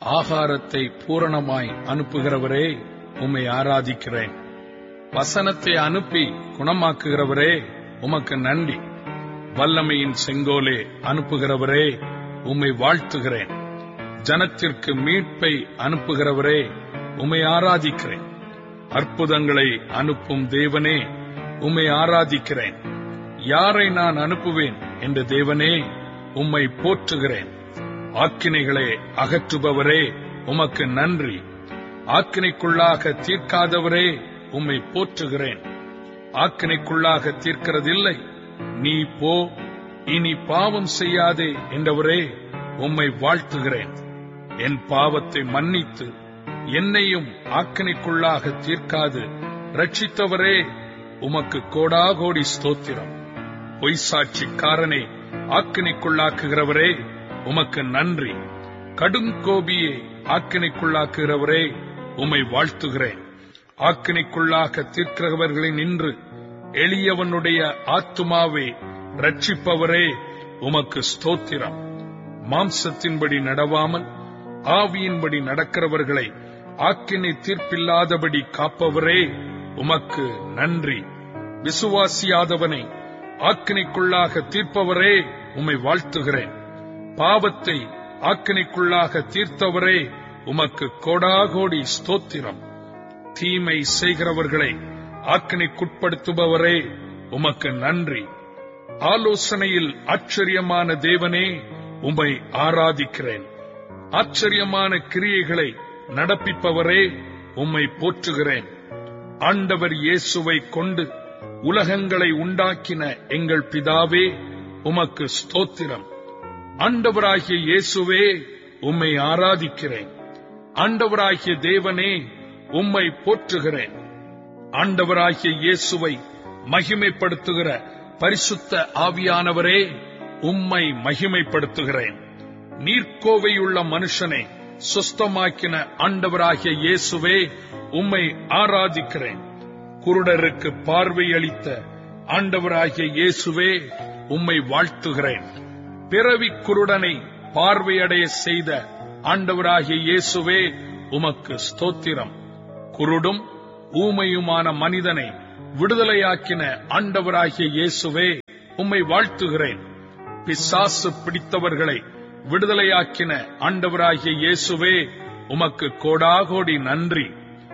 ஆகாரத்தை பூரணமாய் அனுப்புகிறவரே உம்மை ஆராதிக்கிறேன் வசனத்தை அனுப்பி குணமாக்குகிறவரே உமக்கு நன்றி வல்லமையின் செங்கோலே அனுப்புகிறவரே உம்மை வாழ்த்துகிறேன் ஜனத்திற்கு மீட்பை அனுப்புகிறவரே உம்மை ஆராதிக்கிறேன் அற்புதங்களை அனுப்பும் தேவனே உம்மை ஆராதிக்கிறேன் யாரை நான் அனுப்புவேன் என்ற தேவனே உம்மை போற்றுகிறேன் ஆக்கினைகளை அகற்றுபவரே உமக்கு நன்றி ஆக்கினைக்குள்ளாக தீர்க்காதவரே உம்மை போற்றுகிறேன் ஆக்கினைக்குள்ளாக தீர்க்கிறதில்லை நீ போ இனி பாவம் செய்யாதே என்றவரே உம்மை வாழ்த்துகிறேன் என் பாவத்தை மன்னித்து என்னையும் ஆக்கினைக்குள்ளாக தீர்க்காது ரட்சித்தவரே உமக்கு கோடாகோடி ஸ்தோத்திரம் பொய்சாட்சிக்காரனை ஆக்கினைக்குள்ளாக்குகிறவரே உமக்கு நன்றி கடுங்கோபியே ஆக்கினைக்குள்ளாக்குகிறவரே உம்மை வாழ்த்துகிறேன் ஆக்கினைக்குள்ளாக தீர்க்கிறவர்களின் நின்று எளியவனுடைய ஆத்துமாவை ரட்சிப்பவரே உமக்கு ஸ்தோத்திரம் மாம்சத்தின்படி நடவாமல் ஆவியின்படி நடக்கிறவர்களை ஆக்கினை தீர்ப்பில்லாதபடி காப்பவரே உமக்கு நன்றி விசுவாசியாதவனை ஆக்கினைக்குள்ளாக தீர்ப்பவரே உம்மை வாழ்த்துகிறேன் பாவத்தை ஆக்கினைக்குள்ளாக தீர்த்தவரே உமக்கு கோடாகோடி ஸ்தோத்திரம் தீமை செய்கிறவர்களை ஆக்கினைக்குட்படுத்துபவரே உமக்கு நன்றி ஆலோசனையில் ஆச்சரியமான தேவனே உம்மை ஆராதிக்கிறேன் ஆச்சரியமான கிரியைகளை நடப்பிப்பவரே உம்மை போற்றுகிறேன் ஆண்டவர் இயேசுவை கொண்டு உலகங்களை உண்டாக்கின எங்கள் பிதாவே உமக்கு ஸ்தோத்திரம் ஆண்டவராகிய இயேசுவே உம்மை ஆராதிக்கிறேன் ஆண்டவராகிய தேவனே உம்மை போற்றுகிறேன் ஆண்டவராகிய இயேசுவை மகிமைப்படுத்துகிற பரிசுத்த ஆவியானவரே உம்மை மகிமைப்படுத்துகிறேன் நீர்க்கோவையுள்ள மனுஷனை சுஸ்தமாக்கின ஆண்டவராகிய இயேசுவே உம்மை ஆராதிக்கிறேன் குருடருக்கு பார்வை அளித்த ஆண்டவராகிய இயேசுவே உம்மை வாழ்த்துகிறேன் பிறவி குருடனை பார்வையடைய செய்த ஆண்டவராகிய இயேசுவே உமக்கு ஸ்தோத்திரம் குருடும் ஊமையுமான மனிதனை விடுதலையாக்கின ஆண்டவராகிய இயேசுவே உம்மை வாழ்த்துகிறேன் பிசாசு பிடித்தவர்களை விடுதலையாக்கின ஆண்டவராகிய இயேசுவே உமக்கு கோடாகோடி நன்றி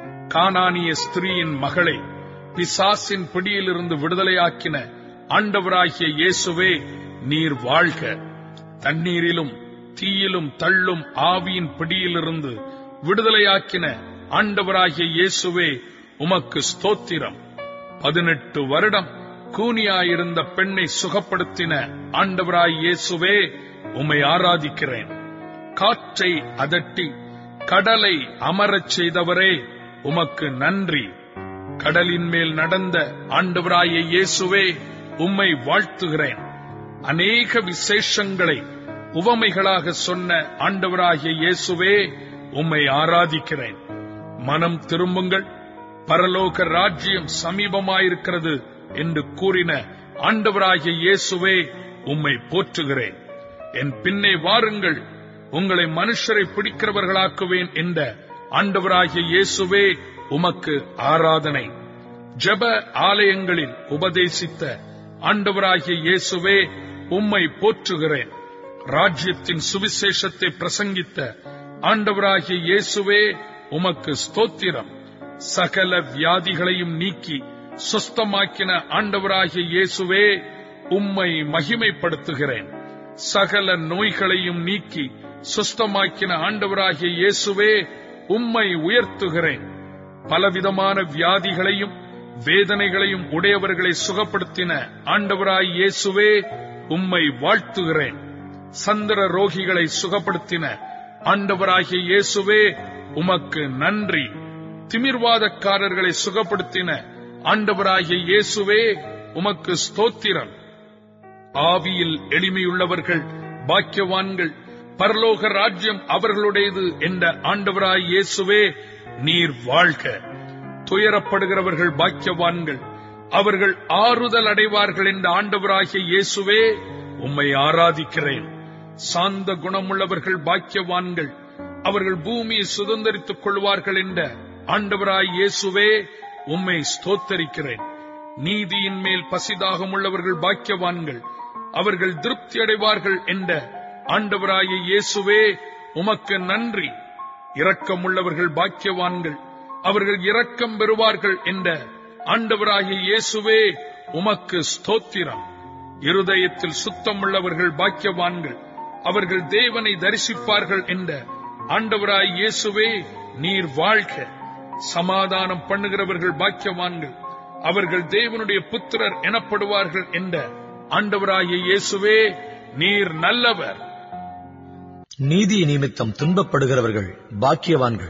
கானானிய ஸ்திரீயின் மகளை பிசாசின் பிடியிலிருந்து விடுதலையாக்கின ஆண்டவராகிய இயேசுவே நீர் வாழ்க தண்ணீரிலும் தீயிலும் தள்ளும் ஆவியின் பிடியிலிருந்து விடுதலையாக்கின ஆண்டவராகிய இயேசுவே உமக்கு ஸ்தோத்திரம் பதினெட்டு வருடம் கூனியாயிருந்த பெண்ணை சுகப்படுத்தின ஆண்டவராய் இயேசுவே உம்மை ஆராதிக்கிறேன் காற்றை அதட்டி கடலை அமரச் செய்தவரே உமக்கு நன்றி கடலின் மேல் நடந்த ஆண்டவராய இயேசுவே உம்மை வாழ்த்துகிறேன் அநேக விசேஷங்களை உவமைகளாக சொன்ன ஆண்டவராகிய இயேசுவே உம்மை ஆராதிக்கிறேன் மனம் திரும்புங்கள் பரலோக ராஜ்யம் சமீபமாயிருக்கிறது என்று கூறின ஆண்டவராகிய இயேசுவே உம்மை போற்றுகிறேன் என் பின்னே வாருங்கள் உங்களை மனுஷரை பிடிக்கிறவர்களாக்குவேன் என்ற ஆண்டவராகிய இயேசுவே உமக்கு ஆராதனை ஜெப ஆலயங்களில் உபதேசித்த ஆண்டவராகிய இயேசுவே உம்மை போற்றுகிறேன் ராஜ்யத்தின் சுவிசேஷத்தை பிரசங்கித்த ஆண்டவராகிய இயேசுவே உமக்கு ஸ்தோத்திரம் சகல வியாதிகளையும் நீக்கி சுஸ்தமாக்கின ஆண்டவராகிய இயேசுவே உம்மை மகிமைப்படுத்துகிறேன் சகல நோய்களையும் நீக்கி சுஸ்தமாக்கின ஆண்டவராகிய இயேசுவே உம்மை உயர்த்துகிறேன் பலவிதமான வியாதிகளையும் வேதனைகளையும் உடையவர்களை சுகப்படுத்தின ஆண்டவராய் இயேசுவே உம்மை வாழ்த்துகிறேன் சந்திர ரோகிகளை சுகப்படுத்தின ஆண்டவராகிய இயேசுவே உமக்கு நன்றி திமிர்வாதக்காரர்களை சுகப்படுத்தின ஆண்டவராகிய இயேசுவே உமக்கு ஸ்தோத்திரம் ஆவியில் எளிமையுள்ளவர்கள் பாக்கியவான்கள் பரலோக ராஜ்யம் அவர்களுடையது என்ற ஆண்டவராய் இயேசுவே நீர் வாழ்க துயரப்படுகிறவர்கள் பாக்கியவான்கள் அவர்கள் ஆறுதல் அடைவார்கள் என்ற ஆண்டவராகிய இயேசுவே உம்மை ஆராதிக்கிறேன் சாந்த குணமுள்ளவர்கள் பாக்கியவான்கள் அவர்கள் பூமியை சுதந்திரித்துக் கொள்வார்கள் என்ற ஆண்டவராய் இயேசுவே உம்மை ஸ்தோத்தரிக்கிறேன் நீதியின் மேல் பசிதாகம் உள்ளவர்கள் பாக்கியவான்கள் அவர்கள் திருப்தி அடைவார்கள் என்ற ஆண்டவராய இயேசுவே உமக்கு நன்றி இரக்கமுள்ளவர்கள் பாக்கியவான்கள் அவர்கள் இரக்கம் பெறுவார்கள் என்ற ஆண்டவராகிய இயேசுவே உமக்கு ஸ்தோத்திரம் இருதயத்தில் சுத்தமுள்ளவர்கள் பாக்கியவான்கள் அவர்கள் தேவனை தரிசிப்பார்கள் என்ற ஆண்டவராய் இயேசுவே நீர் வாழ்க சமாதானம் பண்ணுகிறவர்கள் பாக்கியவான்கள் அவர்கள் தேவனுடைய புத்திரர் எனப்படுவார்கள் என்ற ஆண்டவராகிய இயேசுவே நீர் நல்லவர் நீதி நிமித்தம் துன்பப்படுகிறவர்கள் பாக்கியவான்கள்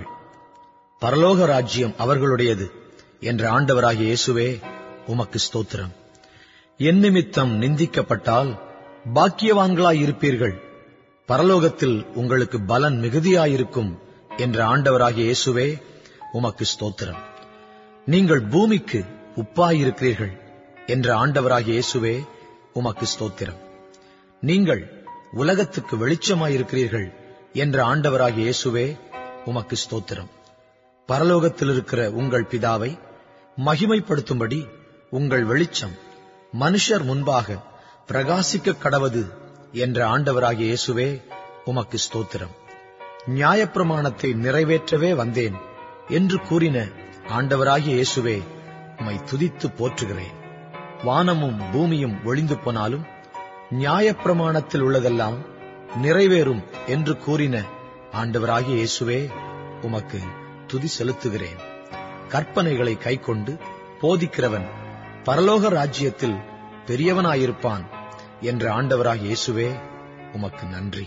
பரலோக ராஜ்யம் அவர்களுடையது என்ற ஆண்டவராகிய இயேசுவே உமக்கு ஸ்தோத்திரம் என் நிமித்தம் நிந்திக்கப்பட்டால் பாக்கியவான்களாயிருப்பீர்கள் பரலோகத்தில் உங்களுக்கு பலன் மிகுதியாயிருக்கும் என்ற ஆண்டவராகிய இயேசுவே உமக்கு ஸ்தோத்திரம் நீங்கள் பூமிக்கு உப்பாயிருக்கிறீர்கள் என்ற ஆண்டவராகிய இயேசுவே உமக்கு ஸ்தோத்திரம் நீங்கள் உலகத்துக்கு வெளிச்சமாயிருக்கிறீர்கள் என்ற ஆண்டவராகிய இயேசுவே உமக்கு ஸ்தோத்திரம் பரலோகத்தில் இருக்கிற உங்கள் பிதாவை மகிமைப்படுத்தும்படி உங்கள் வெளிச்சம் மனுஷர் முன்பாக பிரகாசிக்க கடவது என்ற ஆண்டவராகிய இயேசுவே உமக்கு ஸ்தோத்திரம் நியாயப்பிரமாணத்தை நிறைவேற்றவே வந்தேன் என்று கூறின ஆண்டவராகிய இயேசுவே உம்மை துதித்து போற்றுகிறேன் வானமும் பூமியும் ஒளிந்து போனாலும் நியாயப்பிரமாணத்தில் உள்ளதெல்லாம் நிறைவேறும் என்று கூறின ஆண்டவராகிய இயேசுவே உமக்கு துதி செலுத்துகிறேன் கற்பனைகளை கைக்கொண்டு போதிக்கிறவன் பரலோக ராஜ்யத்தில் பெரியவனாயிருப்பான் என்ற ஆண்டவராகிய இயேசுவே உமக்கு நன்றி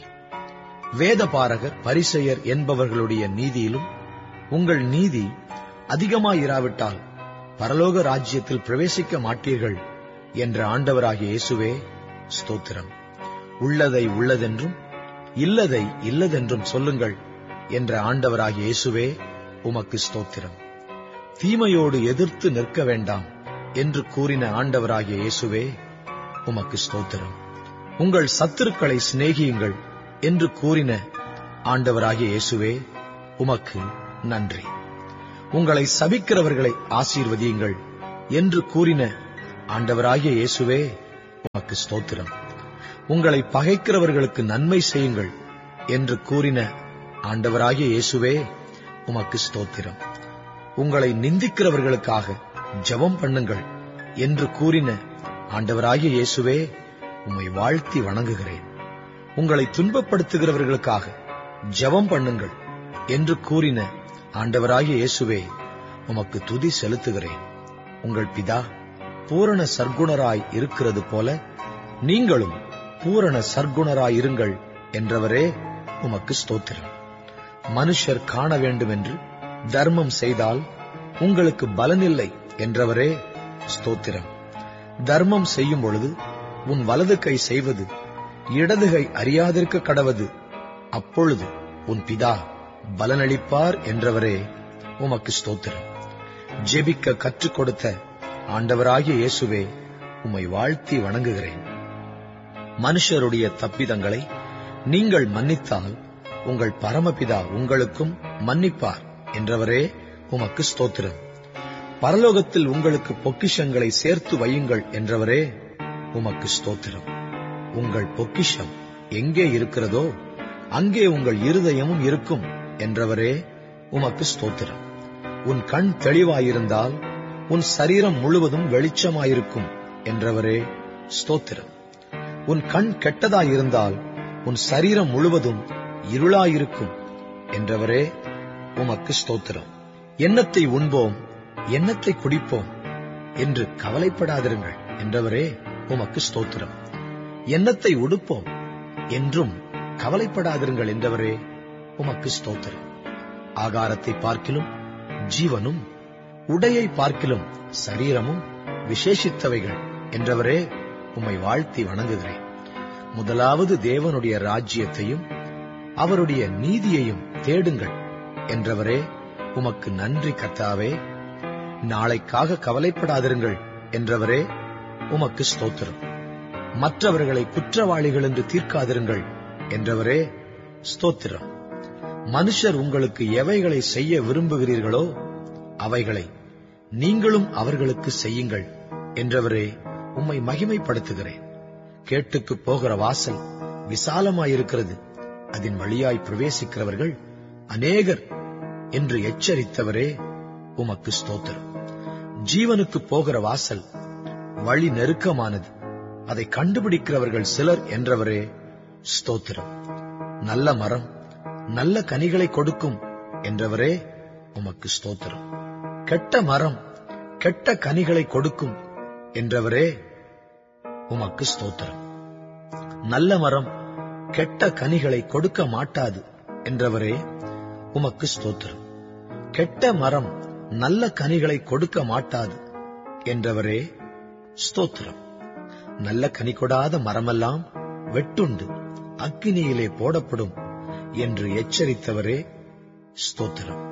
வேதபாரகர் பரிசெயர் என்பவர்களுடைய நீதியிலும் உங்கள் நீதி அதிகமாயிராவிட்டால் பரலோக ராஜ்யத்தில் பிரவேசிக்க மாட்டீர்கள் என்ற ஆண்டவராகிய இயேசுவே ஸ்தோத்திரம் உள்ளதை உள்ளதென்றும் இல்லதை இல்லதென்றும் சொல்லுங்கள் என்ற ஆண்டவராகிய இயேசுவே உமக்கு ஸ்தோத்திரம் தீமையோடு எதிர்த்து நிற்க வேண்டாம் என்று கூறின ஆண்டவராகிய இயேசுவே உமக்கு ஸ்தோத்திரம் உங்கள் சத்துருக்களை சிநேகியுங்கள் என்று கூறின ஆண்டவராகிய இயேசுவே உமக்கு நன்றி உங்களை சபிக்கிறவர்களை ஆசீர்வதியுங்கள் என்று கூறின ஆண்டவராகிய இயேசுவே உமக்கு ஸ்தோத்திரம் உங்களை பகைக்கிறவர்களுக்கு நன்மை செய்யுங்கள் என்று கூறின ஆண்டவராகிய இயேசுவே உமக்கு ஸ்தோத்திரம் உங்களை நிந்திக்கிறவர்களுக்காக ஜெபம் பண்ணுங்கள் என்று கூறின ஆண்டவராகிய இயேசுவே உம்மை வாழ்த்தி வணங்குகிறேன் உங்களை துன்பப்படுத்துகிறவர்களுக்காக ஜெபம் பண்ணுங்கள் என்று கூறின ஆண்டவராகிய இயேசுவே உமக்கு துதி செலுத்துகிறேன் உங்கள் பிதா பூரண சர்க்குணராய் இருக்கிறது போல நீங்களும் பூரண சர்க்குணராய் இருங்கள் என்றவரே உமக்கு ஸ்தோத்திரம் மனுஷர் காண வேண்டும் என்று தர்மம் செய்தால் உங்களுக்கு பலனில்லை என்றவரே ஸ்தோத்திரம் தர்மம் செய்யும் பொழுது உன் வலது கை செய்வது இடது கை அறியாதிருக்க கடவது அப்பொழுது உன் பிதா பலனளிப்பார் என்றவரே உமக்கு ஸ்தோத்திரம் ஜெபிக்க கற்றுக் கொடுத்த ஆண்டவராகிய இயேசுவே உம்மை வாழ்த்தி வணங்குகிறேன் மனுஷருடைய தப்பிதங்களை நீங்கள் மன்னித்தால் உங்கள் பரமபிதா உங்களுக்கும் மன்னிப்பார் என்றவரே உமக்கு ஸ்தோத்திரம் பரலோகத்தில் உங்களுக்கு பொக்கிஷங்களை சேர்த்து வையுங்கள் என்றவரே உமக்கு ஸ்தோத்திரம் உங்கள் பொக்கிஷம் எங்கே இருக்கிறதோ அங்கே உங்கள் இருதயமும் இருக்கும் என்றவரே உமக்கு ஸ்தோத்திரம் உன் கண் தெளிவாயிருந்தால் உன் சரீரம் முழுவதும் வெளிச்சமாயிருக்கும் என்றவரே ஸ்தோத்திரம் உன் கண் கெட்டதாயிருந்தால் உன் சரீரம் முழுவதும் இருளாயிருக்கும் என்றவரே உமக்கு ஸ்தோத்திரம் எண்ணத்தை உண்போம் எண்ணத்தை குடிப்போம் என்று கவலைப்படாதிருங்கள் என்றவரே உமக்கு ஸ்தோத்திரம் எண்ணத்தை உடுப்போம் என்றும் கவலைப்படாதிருங்கள் என்றவரே உமக்கு ஸ்தோத்திரம் ஆகாரத்தை பார்க்கிலும் ஜீவனும் உடையை பார்க்கிலும் சரீரமும் விசேஷித்தவைகள் என்றவரே உம்மை வாழ்த்தி வணங்குகிறேன் முதலாவது தேவனுடைய ராஜ்யத்தையும் அவருடைய நீதியையும் தேடுங்கள் என்றவரே உமக்கு நன்றி கர்த்தாவே நாளைக்காக கவலைப்படாதிருங்கள் என்றவரே உமக்கு ஸ்தோத்திரம் மற்றவர்களை குற்றவாளிகள் என்று தீர்க்காதிருங்கள் என்றவரே ஸ்தோத்திரம் மனுஷர் உங்களுக்கு எவைகளை செய்ய விரும்புகிறீர்களோ அவைகளை நீங்களும் அவர்களுக்கு செய்யுங்கள் என்றவரே உம்மை மகிமைப்படுத்துகிறேன் கேட்டுக்கு போகிற வாசல் விசாலமாயிருக்கிறது அதன் வழியாய் பிரவேசிக்கிறவர்கள் அநேகர் என்று எச்சரித்தவரே உமக்கு ஸ்தோத்திரம் ஜீவனுக்கு போகிற வாசல் வழி நெருக்கமானது அதை கண்டுபிடிக்கிறவர்கள் சிலர் என்றவரே ஸ்தோத்திரம் நல்ல மரம் நல்ல கனிகளை கொடுக்கும் என்றவரே உமக்கு ஸ்தோத்திரம் கெட்ட மரம் கெட்ட கனிகளை கொடுக்கும் என்றவரே உமக்கு ஸ்தோத்திரம் நல்ல மரம் கெட்ட கனிகளை கொடுக்க மாட்டாது என்றவரே உமக்கு ஸ்தோத்திரம் கெட்ட மரம் நல்ல கனிகளை கொடுக்க மாட்டாது என்றவரே ஸ்தோத்திரம் நல்ல கனி கொடாத மரமெல்லாம் வெட்டுண்டு அக்கினியிலே போடப்படும் என்று எச்சரித்தவரே ஸ்தோத்திரம்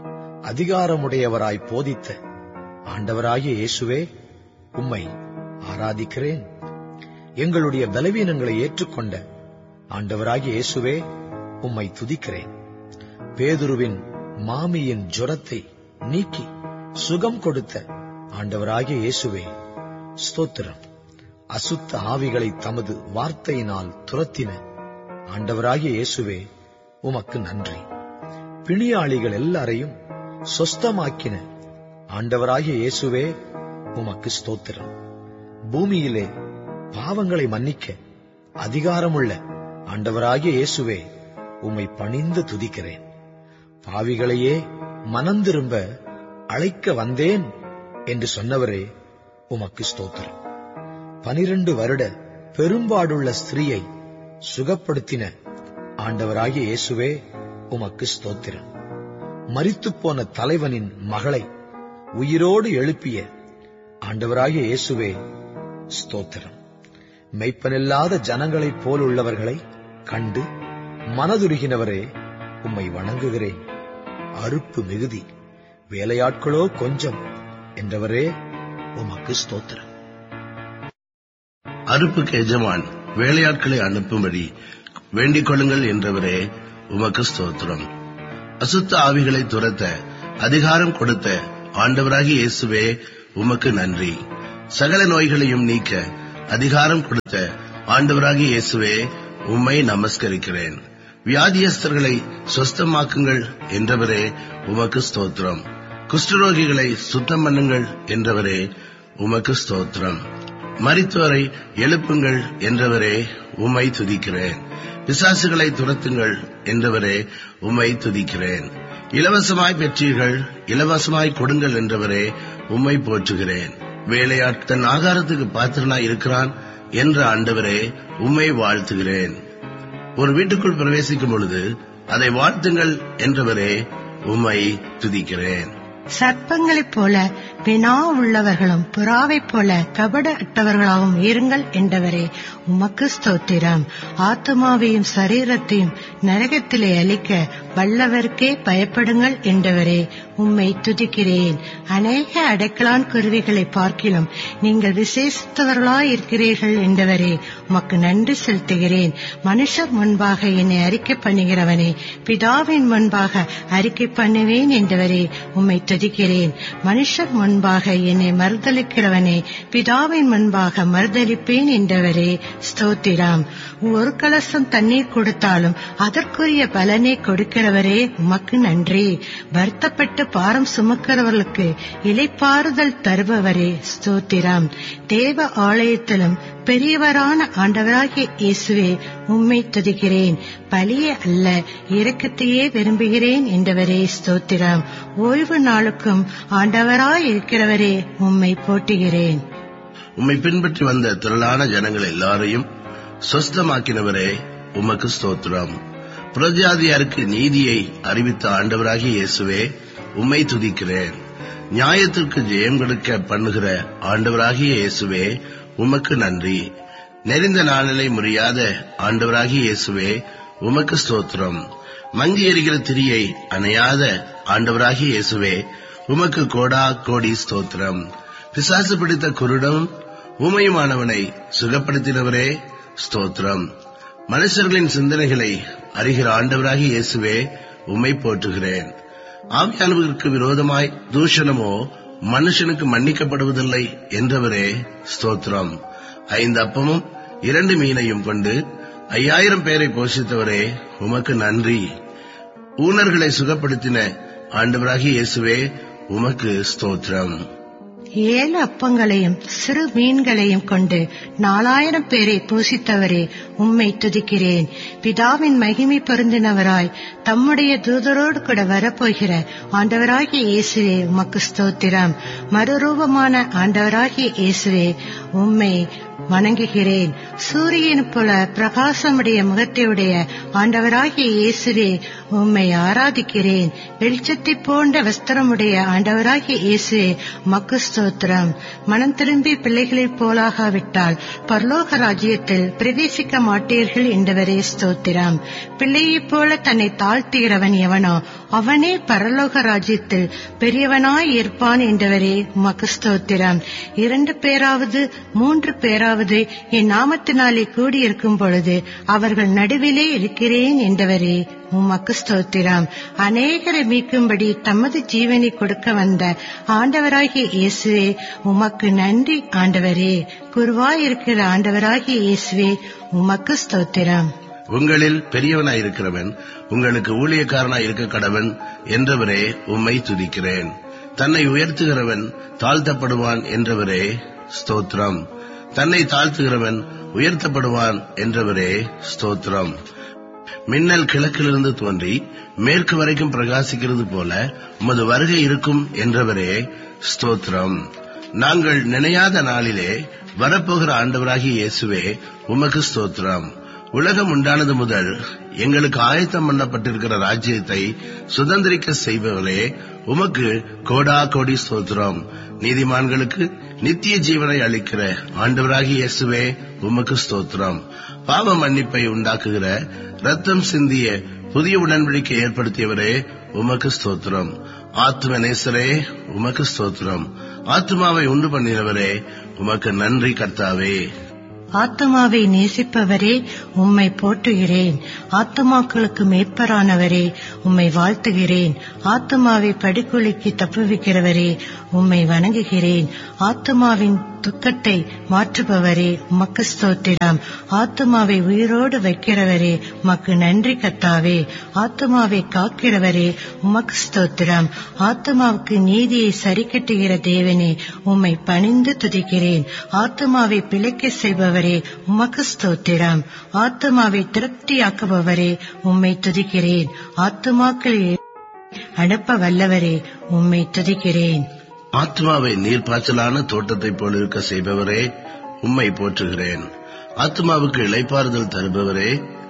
அதிகாரமுடையவராய் போதித்த ஆண்டவராகிய இயேசுவே உம்மை ஆராதிக்கிறேன் எங்களுடைய பலவீனங்களை ஏற்றுக்கொண்ட ஆண்டவராகிய இயேசுவே உம்மை துதிக்கிறேன் பேதுருவின் மாமியின் ஜுரத்தை நீக்கி சுகம் கொடுத்த ஆண்டவராகிய இயேசுவே ஸ்தோத்திரம் அசுத்த ஆவிகளை தமது வார்த்தையினால் துரத்தின ஆண்டவராகிய இயேசுவே உமக்கு நன்றி பிணியாளிகள் எல்லாரையும் சொஸ்தமாக்கின ஆண்டவராகிய இயேசுவே உமக்கு ஸ்தோத்திரம் பூமியிலே பாவங்களை மன்னிக்க அதிகாரமுள்ள ஆண்டவராகிய இயேசுவே உம்மை பணிந்து துதிக்கிறேன் பாவிகளையே மனந்திரும்ப அழைக்க வந்தேன் என்று சொன்னவரே உமக்கு ஸ்தோத்திரம் பனிரண்டு வருட பெரும்பாடுள்ள ஸ்திரீயை சுகப்படுத்தின ஆண்டவராகிய இயேசுவே உமக்கு ஸ்தோத்திரம் மரித்துப்போன தலைவனின் மகளை உயிரோடு எழுப்பிய ஆண்டவராகிய இயேசுவே ஸ்தோத்திரம் மெய்ப்பனில்லாத ஜனங்களைப் போலுள்ளவர்களை கண்டு மனதுருகினவரே உம்மை வணங்குகிறேன் அறுப்பு மிகுதி வேலையாட்களோ கொஞ்சம் என்றவரே உமக்கு ஸ்தோத்திரம் அறுப்புக்கு எஜமான் வேலையாட்களை அனுப்பும்படி வேண்டிக் கொள்ளுங்கள் என்றவரே உமக்கு ஸ்தோத்திரம் அசுத்த ஆவிகளை துரத்த அதிகாரம் கொடுத்த ஆண்டவராகிய இயேசுவே உமக்கு நன்றி சகல நோய்களையும் நீக்க அதிகாரம் கொடுத்த ஆண்டவராகிய இயேசுவே உம்மை நமஸ்கரிக்கிறேன் வியாதியஸ்தர்களை சொஸ்தமாக்குங்கள் என்றவரே உமக்கு ஸ்தோத்திரம் குஷ்டரோகிகளை சுத்தம் பண்ணுங்கள் என்றவரே உமக்கு ஸ்தோத்திரம் மரித்தோரை எழுப்புங்கள் என்றவரே உம்மை துதிக்கிறேன் பிசாசுகளை துரத்துங்கள் என்றவரே உம்மை துதிக்கிறேன் இலவசமாய் பெற்றீர்கள் இலவசமாய் கொடுங்கள் என்றவரே உம்மை போற்றுகிறேன் வேலையாட் தன் ஆகாரத்துக்கு பாத்திரனாய் இருக்கிறான் என்ற ஆண்டவரே உம்மை வாழ்த்துகிறேன் ஒரு வீட்டுக்குள் பிரவேசிக்கும் பொழுது அதை வாழ்த்துங்கள் என்றவரே உம்மை துதிக்கிறேன் சர்ப்பங்களைப் போல வினா உள்ளவர்களும் புறாவைப் போல கபட அட்டவர்களாகவும் இருங்கள் என்றவரே உமக்கு ஸ்தோத்திரம் ஆத்மாவையும் சரீரத்தையும் நரகத்திலே அழிக்க வல்லவருக்கே பயப்படுங்கள் என்றவரே உம்மை துதிக்கிறேன் அநேக அடைக்கலான் குருவிகளை பார்க்கிலும் நீங்கள் விசேஷித்தவர்களாய் இருக்கிறீர்கள் என்றவரே உமக்கு நன்றி செலுத்துகிறேன் மனுஷர் முன்பாக என்னை அறிக்கை பண்ணுகிறவனே பிதாவின் முன்பாக அறிக்கை பண்ணுவேன் என்றவரே உம்மை துதிக்கிறேன் மனுஷர் முன்பாக என்னை மறுதளிக்கிறவனே பிதாவின் முன்பாக மறுதளிப்பேன் என்றவரே ஸ்தோத்திரம் ஒரு கலசம் தண்ணீர் கொடுத்தாலும் அதற்குரிய பலனை கொடுக்கிறவரே உமக்கு நன்றி வருத்தப்பட்டு பாரம் சுமக்கிறவர்களுக்கு இலைப்பாறுதல் தருபவரே ஸ்தோத்திரம் தேவ ஆலயத்திலும் பெரியவரான ஆண்டவராகிய இயேசுவே உம்மை துதிக்கிறேன் பலிய அல்ல இரக்கத்தையே விரும்புகிறேன் என்றவரே ஸ்தோத்திரம் ஓய்வு நாளுக்கும் ஆண்டவராய் இருக்கிறவரே உம்மை போட்டுகிறேன் உம்மை பின்பற்றி வந்த திரளான ஜனங்கள் எல்லாரையும் சொஸ்தமாக்கினவரே உமக்கு ஸ்தோத்திரம் புரஜாதியாருக்கு நீதியை அறிவித்த ஆண்டவராகிய இயேசுவே உம்மை துதிக்கிறேன் நியாயத்திற்கு ஜெயம் கொடுக்க பண்ணுகிற ஆண்டவராகிய இயேசுவே உமக்கு நன்றி நெறிந்த நாளிலை முறியாத ஆண்டவராகிய இயேசுவே உமக்கு ஸ்தோத்திரம் மங்கி எறிகிற திரியை அணையாத ஆண்டவராகிய இயேசுவே உமக்கு கோடா கோடி ஸ்தோத்திரம் பிசாசு பிடித்த குருடம் ஊமையுமானவனை சுகப்படுத்தினவரே ஸ்தோத்திரம் மனுஷர்களின் சிந்தனைகளை அறிகிற ஆண்டவராகிய இயேசுவே உம்மை போற்றுகிறேன் ஆவியானவருக்கு விரோதமாய் தூஷணமோ மனுஷனுக்கு மன்னிக்கப்படுவதில்லை என்றவரே ஸ்தோத்திரம் ஐந்து அப்பமும் இரண்டு மீனையும் கொண்டு ஐயாயிரம் பேரை போஷித்தவரே உமக்கு நன்றி ஊனர்களை சுகப்படுத்தின ஆண்டவராகிய இயேசுவே உமக்கு ஸ்தோத்திரம் ஏழு அப்பங்களையும் சிறு மீன்களையும் கொண்டு நாலாயிரம் பேரை பூசித்தவரே உம்மை துதிக்கிறேன் பிதாவின் மகிமை பொருந்தினவராய் தம்முடைய தூதரோடு கூட வரப்போகிற ஆண்டவராகிய இயேசுவே உமக்கு ஸ்தோத்திரம் மறுரூபமான ஆண்டவராகிய இயேசுவே உம்மை வணங்குகிறேன் சூரியன் போல பிரகாசமுடைய முகத்தையுடைய ஆண்டவராகிய இயேசுவே உம்மை ஆராதிக்கிறேன் வெளிச்சத்தை போன்ற வஸ்திரமுடைய ஆண்டவராகிய இயேசுவே மக்கு ஸ்தோத்திரம் மனம் திரும்பி பிள்ளைகளைப் போலாகாவிட்டால் பரலோக ராஜ்யத்தில் பிரவேசிக்க மாட்டீர்கள் என்றவரே ஸ்தோத்திரம் பிள்ளையைப் போல தன்னை தாழ்த்துகிறவன் எவனோ அவனே பரலோக ராஜ்யத்தில் பெரியவனாய் இருப்பான் என்றவரே உமக்கு ஸ்தோத்திரம் இரண்டு பேராவது மூன்று பேராவது என் நாமத்தினாலே கூடியிருக்கும் பொழுது அவர்கள் நடுவிலே இருக்கிறேன் என்றவரே உமக்கு ஸ்தோத்திரம் அநேகரை மீட்கும்படி தமது ஜீவனை கொடுக்க வந்த ஆண்டவராகிய இயேசுவே உமக்கு நன்றி ஆண்டவரே குருவாயிருக்கிற ஆண்டவராகிய இயேசுவே உமக்கு ஸ்தோத்திரம் உங்களில் பெரியவனாயிருக்கிறவன் உங்களுக்கு ஊழியக்காரனாய் இருக்க கடவன் என்றவரே உம்மை துதிக்கிறேன் தன்னை உயர்த்துகிறவன் தாழ்த்தப்படுவான் என்றவரே ஸ்தோத்திரம் தன்னை தாழ்த்துகிறவன் உயர்த்தப்படுவான் என்றவரே ஸ்தோத்திரம் மின்னல் கிழக்கிலிருந்து தோன்றி மேற்கு வரைக்கும் பிரகாசிக்கிறது போல உமது வருகை இருக்கும் என்றவரே ஸ்தோத்திரம் நாங்கள் நினையாத நாளிலே வரப்போகிற ஆண்டவராகிய இயேசுவே உமக்கு ஸ்தோத்திரம் உலகம் உண்டானது முதல் எங்களுக்கு ஆயத்தம் பண்ணப்பட்டிருக்கிற ராஜ்யத்தை சுதந்திரிக்க செய்பவரே உமக்கு கோடா கோடி ஸ்தோத்திரம் நீதிமான்களுக்கு நித்திய ஜீவனை அளிக்கிற ஆண்டவராகிய இயேசுவே உமக்கு ஸ்தோத்திரம் பாவ மன்னிப்பை உண்டாக்குகிற ரத்தம் சிந்திய புதிய உடன்படிக்கை ஏற்படுத்தியவரே உமக்கு ஸ்தோத்திரம் ஆத்ம நேசரே உமக்கு ஸ்தோத்திரம் ஆத்மாவை உண்டு பண்ணினவரே உமக்கு நன்றி கர்த்தாவே ஆத்துமாவை நேசிப்பவரே உம்மை போற்றுகிறேன் ஆத்துமாக்களுக்கு மேய்ப்பரானவரே உம்மை வாழ்த்துகிறேன் ஆத்துமாவை படுகொலிக்கு தப்புவிக்கிறவரே உம்மை வணங்குகிறேன் ஆத்துமாவின் துக்கத்தை மாற்றுபவரே உமக்கு ஸ்தோத்திரம் ஆத்துமாவை உயிரோடு வைக்கிறவரே உமக்கு நன்றி கத்தாவே ஆத்துமாவை காக்கிறவரே உமக்கு ஸ்தோத்திரம் ஆத்துமாவுக்கு நீதியை சரிக்கட்டுகிற தேவனே உம்மை பணிந்து துதிக்கிறேன் ஆத்துமாவை பிழைக்க செய்பவரே உமக்கு ஸ்தோத்திரம் ஆத்துமாவை திருப்தியாக்குபவரே உம்மை துதிக்கிறேன் ஆத்துமாக்களை அனுப்ப வல்லவரே உம்மை துதிக்கிறேன் ஆத்மாவை நீர்ப்பாய்ச்சலான தோட்டத்தைப் போல இருக்க செய்பவரே உம்மை போற்றுகிறேன் ஆத்மாவுக்கு இளைப்பாறுதல் தருபவரே